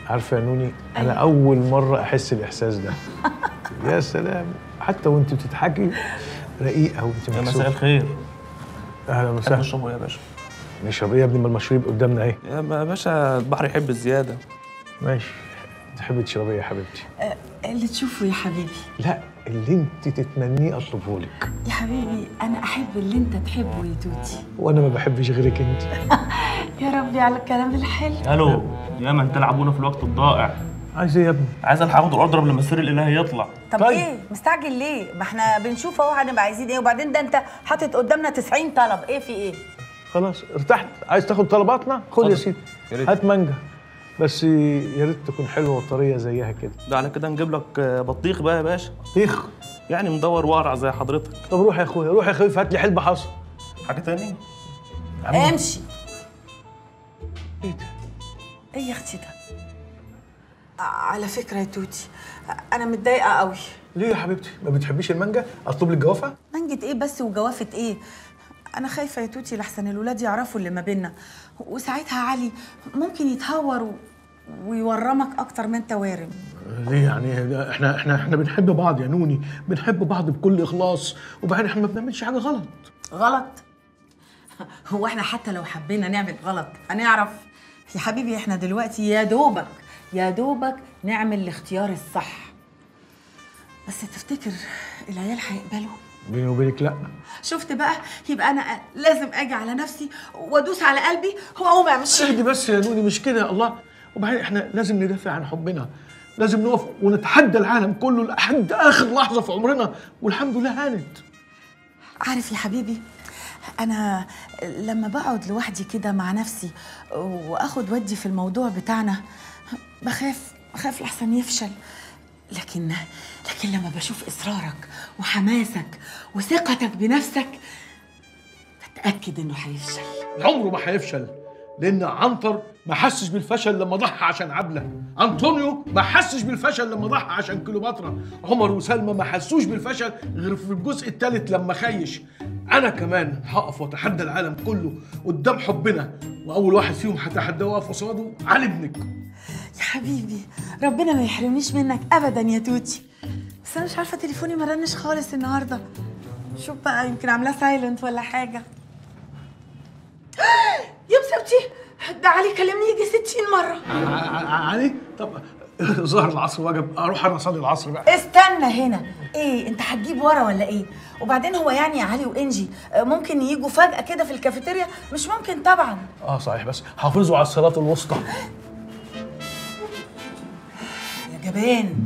عارفه يا نوني انا اول مره احس الاحساس ده يا سلام حتى وانت بتضحكي رقيقه وانت يا مساء مكسوفه الخير اهلا تحب وسهلا تشربوا يا باشا نشرب ايه يا ابني ما المشروب قدامنا اهي يا باشا البحر يحب الزياده ماشي تحبي تشربي ايه يا حبيبتي اللي تشوفه يا حبيبي لا اللي انت تتمنيه اطلبه لك يا حبيبي انا احب اللي انت تحبه يا توتي وانا ما بحبش غيرك انت يا ربي على الكلام الحلو الو يا من تلعبون في الوقت الضائع عايز ايه يا ابني عايز الحق اخد الاوردر قبل لما السر الالهي يطلع طب طيب. ايه مستعجل ليه ما احنا بنشوف اهو هنبقى عايزين ايه وبعدين ده انت حاطط قدامنا 90 طلب ايه في ايه خلاص ارتحت عايز تاخد طلباتنا خد يا اتفضل. سيدي يا ريت. هات مانجا بس يا ريت تكون حلوه وطريه زيها كده ده على كده نجيب لك آه، بطيخ بقى يا باشا طيخ يعني مدور وقرع زي حضرتك طب روح يا اخويا روح يا اخويا هات لي حلبة حصى حاجه تاني امشي ايه ده ايه يا اختي ده على فكره يا توتي انا متضايقه قوي ليه يا حبيبتي ما بتحبيش المانجا اطلب لك جوافه منجة ايه بس وجوافه ايه انا خايفه يا توتي لحسن الولاد يعرفوا اللي ما بينا وساعتها علي ممكن يتهور و... ويورمك اكتر ما انت وارم ليه يعني ده احنا احنا احنا بنحب بعض يا نوني بنحب بعض بكل اخلاص وبعدين احنا ما بنعملش حاجه غلط غلط هو احنا حتى لو حبينا نعمل غلط هنعرف يا حبيبي احنا دلوقتي يا دوبك يا دوبك نعمل الاختيار الصح بس تفتكر العيال هيقبلوا بيني وبينك لا شفت بقى يبقى انا لازم اجي على نفسي وادوس على قلبي واقوم امشي اهدي بس يا نوني مش كده يا الله وبعدين احنا لازم ندافع عن حبنا لازم نقف ونتحدى العالم كله لحد اخر لحظه في عمرنا والحمد لله هانت عارف يا حبيبي انا لما بقعد لوحدي كده مع نفسي واخد ودي في الموضوع بتاعنا بخاف بخاف لحسن يفشل لكن لكن لما بشوف اصرارك وحماسك وثقتك بنفسك بتاكد انه هيفشل عمره ما هيفشل لان عنتر ما حسش بالفشل لما ضحى عشان عبله انطونيو ما حسش بالفشل لما ضحى عشان كليوباترا عمر وسلمى ما حسوش بالفشل غير في الجزء الثالث لما خيش انا كمان هقف واتحدى العالم كله قدام حبنا واول واحد فيهم هتحدى واقف قصاده علي ابنك يا حبيبي ربنا ما يحرمنيش منك ابدا يا توتي بس انا مش عارفه تليفوني ما رنش خالص النهارده شوف بقى يمكن عاملاه سايلنت ولا حاجه يا مسبتي ده علي كلمني يجي 60 مره علي طب ظهر العصر وجب اروح انا اصلي العصر بقى استنى هنا ايه انت هتجيب ورا ولا ايه وبعدين هو يعني يا علي وانجي آه، ممكن يجوا فجاه كده في الكافيتيريا مش ممكن طبعا اه صحيح بس حافظوا على الصلاه الوسطى يا جبان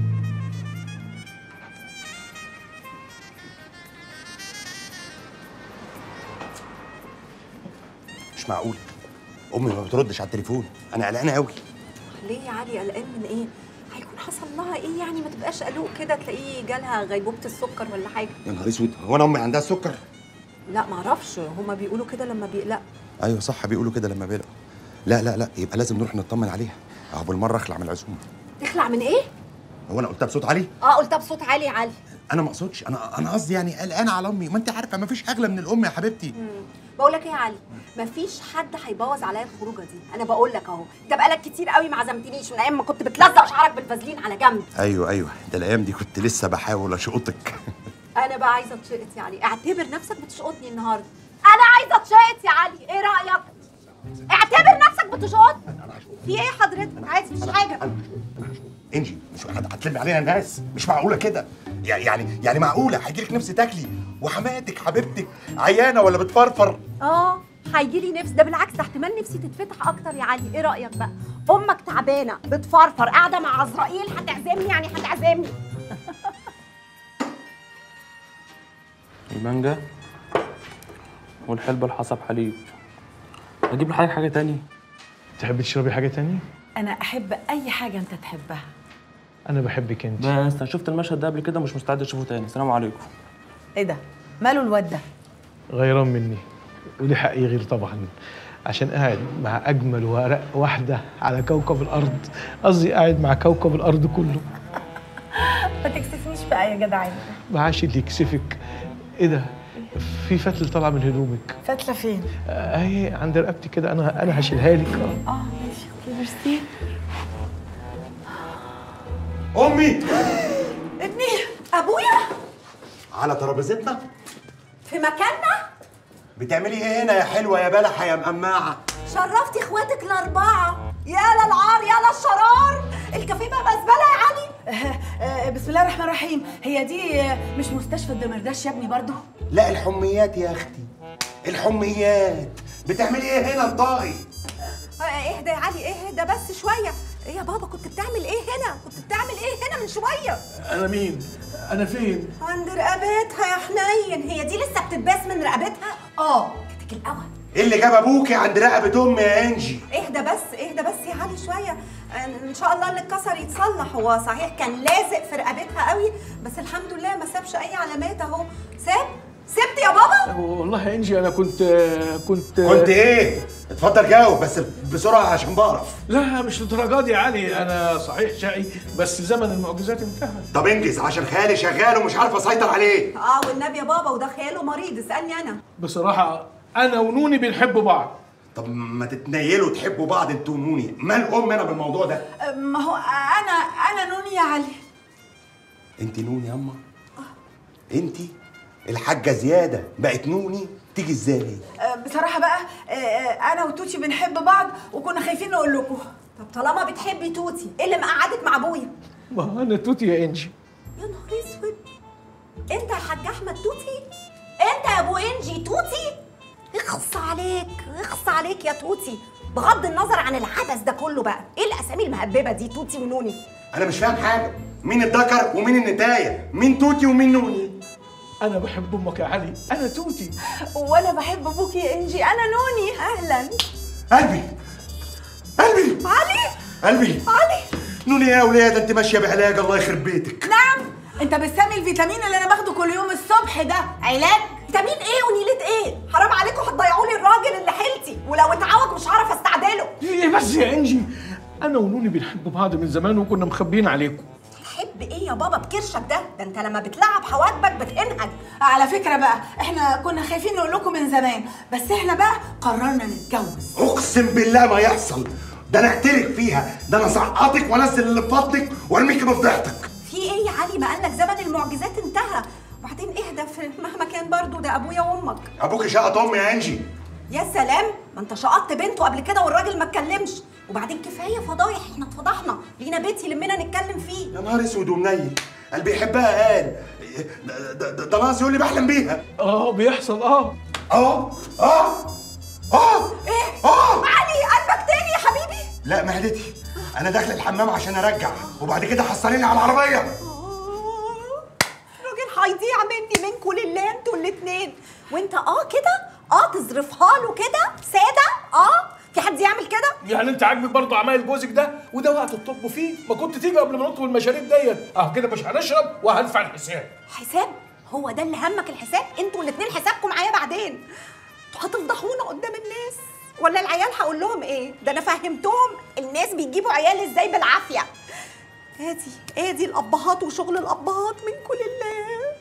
مش معقول امي ما بتردش على التليفون انا قلقانه قوي ليه يا علي قلقان من ايه؟ هيكون حصل لها ايه يعني ما تبقاش قلق كده تلاقيه جالها غيبوبة السكر ولا حاجة يا نهار اسود هو انا امي عندها السكر لا معرفش هما بيقولوا كده لما بيقلق ايوه صح بيقولوا كده لما بيلقوا لا لا لا يبقى لازم نروح نطمن عليها اهو بالمره اخلع من العزومه تخلع من ايه؟ هو انا قلتها بصوت عالي اه قلتها بصوت عالي يا علي انا ما اقصدش انا انا قصدي يعني قلقانه على امي ما انت عارفه ما فيش اغلى من الام يا حبيبتي بقول لك ايه يا علي مفيش حد هيبوظ عليا الخروجه دي انا بقول لك اهو انت بقالك كتير قوي ما عزمتنيش من ايام ما كنت بتلزق شعرك بالفازلين على جنب ايوه ايوه ده الايام دي كنت لسه بحاول اشقطك انا بقى عايزه اتشقط يا علي اعتبر نفسك بتشقطني النهارده انا عايزه اتشقط يا علي ايه رايك اعتبر نفسك بتشقط في ايه حضرتك عادي مفيش حاجه انجي مش هت- هتلمي علينا الناس مش معقوله كده يع- يعني يعني معقوله هيجيلك نفس تاكلي وحماتك حبيبتك عيانه ولا بتفرفر اه هيجي لي نفس ده بالعكس ده احتمال نفسي تتفتح اكتر يا علي ايه رايك بقى امك تعبانه بتفرفر قاعده مع عزرائيل هتعزمني يعني هتعزمني المانجا والحلبة الحصى بحليب اجيب لحضرتك حاجه تاني تحبي تشربي حاجه تانية انا احب اي حاجه انت تحبها انا بحبك انت بس انا شفت المشهد ده قبل كده مش مستعد اشوفه تاني السلام عليكم ايه ده ماله الواد ده غيران مني ودي حقي غير طبعا عشان قاعد مع اجمل ورق واحده على كوكب الارض قصدي قاعد مع كوكب الارض كله ما تكسفنيش بقى يا جدعان معاش اللي يكسفك ايه ده في فتله طالعه من هدومك فتله فين اهي عند رقبتي كده انا انا هشيلها لك اه اه ماشي اوكي ميرسي امي ابني ابويا على ترابيزتنا في مكاننا بتعملي ايه هنا يا حلوه يا بلحه يا مقمعه شرفتي اخواتك الاربعه يا للعار يا للشرار الكافيه بقى مزبله يا علي آه، بسم الله الرحمن الرحيم هي دي آه، مش مستشفى الدمرداش يا ابني برضو لا الحميات يا اختي الحميات بتعملي ايه هنا انطقي آه، اهدى يا علي اهدى بس شويه ايه يا بابا كنت بتعمل ايه هنا كنت بتعمل ايه هنا من شويه انا مين انا فين عند رقبتها يا حنين هي دي لسه بتتباس من رقبتها اه كتك القوى ايه اللي جاب ابوكي عند رقبه امي يا انجي اهدى بس اهدى بس يا علي شويه آه، ان شاء الله اللي اتكسر يتصلح هو صحيح كان لازق في رقبتها قوي بس الحمد لله ما سابش اي علامات اهو ساب سبت يا بابا والله يا انجي انا كنت كنت كنت ايه اتفضل جاوب بس بسرعه عشان بعرف لا مش للدرجه دي يا علي انا صحيح شقي بس زمن المعجزات انتهى طب انجز عشان خيالي شغال ومش عارف اسيطر عليه اه والنبي يا بابا وده خياله مريض اسالني انا بصراحه انا ونوني بنحب بعض طب ما تتنيلوا تحبوا بعض انتوا ونوني مال ام انا بالموضوع ده آه، ما هو انا انا نوني يا علي انت نوني ياما انت الحاجه زياده بقت نوني تيجي ازاي آه، بصراحه بقى آه، آه، انا وتوتي بنحب بعض وكنا خايفين نقول لكم طب طالما بتحبي توتي ايه اللي مقعدك مع ابويا ما انا توتي يا انجي يا نهار اسود انت يا حاج احمد توتي انت يا ابو انجي توتي اخص عليك اخص عليك يا توتي بغض النظر عن العبث ده كله بقى ايه الاسامي المهببه دي توتي ونوني انا مش فاهم حاجه مين الذكر ومين النتايه مين توتي ومين نوني انا بحب امك يا علي انا توتي وانا بحب ابوك يا انجي انا نوني اهلا قلبي قلبي علي قلبي علي نوني يا ولاد انت ماشيه بعلاج الله يخرب بيتك نعم انت بتسمي الفيتامين اللي انا باخده كل يوم الصبح ده علاج فيتامين ايه ونيلة ايه حرام عليكم هتضيعوا لي الراجل اللي حيلتي ولو اتعوج مش هعرف استعدله ايه بس يا انجي انا ونوني بنحب بعض من زمان وكنا مخبيين عليكم تحب ايه يا بابا بكرشك ده ده انت لما بتلعب حواجبك بتنهج على فكره بقى احنا كنا خايفين نقول لكم من زمان بس احنا بقى قررنا نتجوز اقسم بالله ما يحصل ده انا اقتلك فيها ده انا اسقطك وانزل اللي في بطنك وارميكي بفضيحتك في ايه يا علي ما قالك زمن المعجزات انتهى وبعدين اهدى في مهما كان برضو ده ابويا وامك ابوك شقط امي يا انجي يا سلام ما انت شقطت بنته قبل كده والراجل ما اتكلمش وبعدين كفايه فضايح احنا اتفضحنا لينا بيت يلمنا نتكلم فيه يا نهار اسود ومنيل قال بيحبها قال ده- ده ده- ده ناقص يقول لي بحلم بيها اه بيحصل اه اه اه اه ايه اه علي قلبك تاني يا حبيبي لا معدتي انا داخل الحمام عشان ارجع وبعد كده حصليني على العربيه آه، الراجل هيضيع مني منكوا لله انتوا الاتنين وانت اه كده اه تظرفها له كده ساده اه في حد يعمل كده يعني انت عاجبك برضه عمايل جوزك ده وده وقت تطلبوا فيه ما كنت تيجي قبل ما نطلب المشاريب ديت اه كده مش هنشرب وهندفع الحساب حساب هو ده اللي همك الحساب انتوا الاتنين حسابكم معايا بعدين انتوا هتفضحونا قدام الناس ولا العيال هقول لهم ايه ده انا فهمتهم الناس بيجيبوا عيال ازاي بالعافيه ادي ادي الابهات وشغل الابهات من كل الله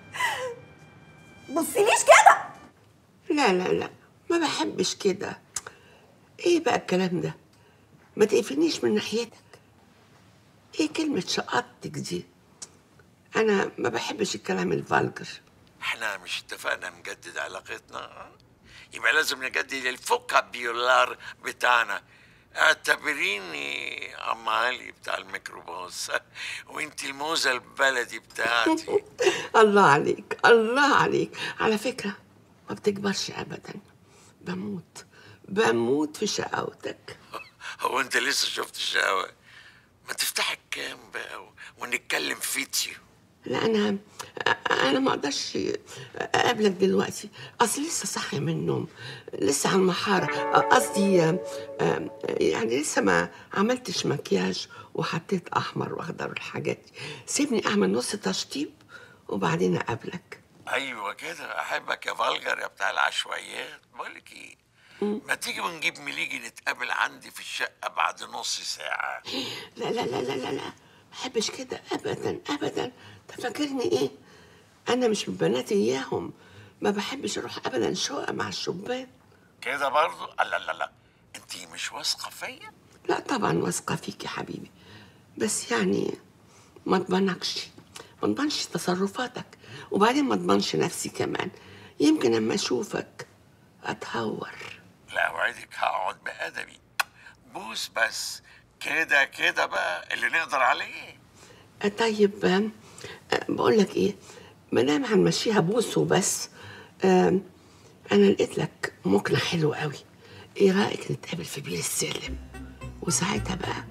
بصيليش كده لا لا لا ما بحبش كده ايه بقى الكلام ده ما تقفلنيش من ناحيتك ايه كلمة شقطتك دي انا ما بحبش الكلام الفالجر احنا مش اتفقنا نجدد علاقتنا يبقى لازم نجدد الفوكابيولار بتاعنا اعتبريني ام علي بتاع الميكروباص وانت الموزه البلدي بتاعتي الله عليك الله عليك على فكرة ما بتكبرش ابدا بموت بموت في شقاوتك هو انت لسه شفت الشقاوة ما تفتح الكام بقى ونتكلم فيديو لا انا انا ما اقدرش اقابلك دلوقتي اصل لسه صاحيه من النوم لسه على المحاره قصدي آه، آه، يعني لسه ما عملتش مكياج وحطيت احمر واخضر والحاجات دي سيبني اعمل نص تشطيب وبعدين اقابلك ايوه كده احبك يا فالجر يا بتاع العشوائيات بقولك ايه ما تيجي ونجيب مليجي نتقابل عندي في الشقه بعد نص ساعه لا لا لا لا لا لا ما بحبش كده ابدا ابدا انت فاكرني ايه انا مش من بنات اياهم ما بحبش اروح ابدا شقه مع الشبان كده برضو لا لا لا انت مش واثقه فيا لا طبعا واثقة فيك يا حبيبي بس يعني ما اضمنكش ما اضمنش تصرفاتك وبعدين ما اضمنش نفسي كمان يمكن اما اشوفك اتهور لا اوعدك هقعد بادبي بوس بس كده كده بقى اللي نقدر عليه آه، طيب آم، آه، بقول لك ايه ما دام هنمشيها بوس وبس آم، انا لقيت لك مقنع حلو قوي ايه رايك نتقابل في بير السلم وساعتها بقى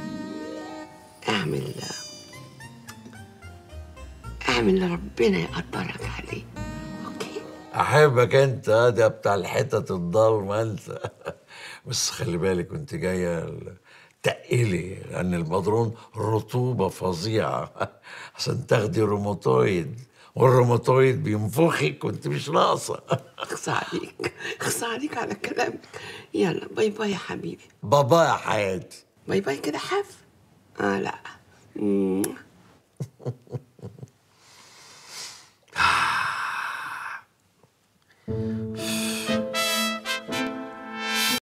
اعمل اعمل اللي ربنا يقدرك عليه اوكي احبك انت ده بتاع الحتت الضلمه انت بس خلي بالك وانت جايه تقلي لان المضرون رطوبه فظيعه عشان تاخدي روماتويد والروماتويد بينفخك وانت مش ناقصه اخصى عليك اخصى عليك على كلامك يلا باي باي يا حبيبي بابا يا حياتي باي باي كده حاف اه لا مم.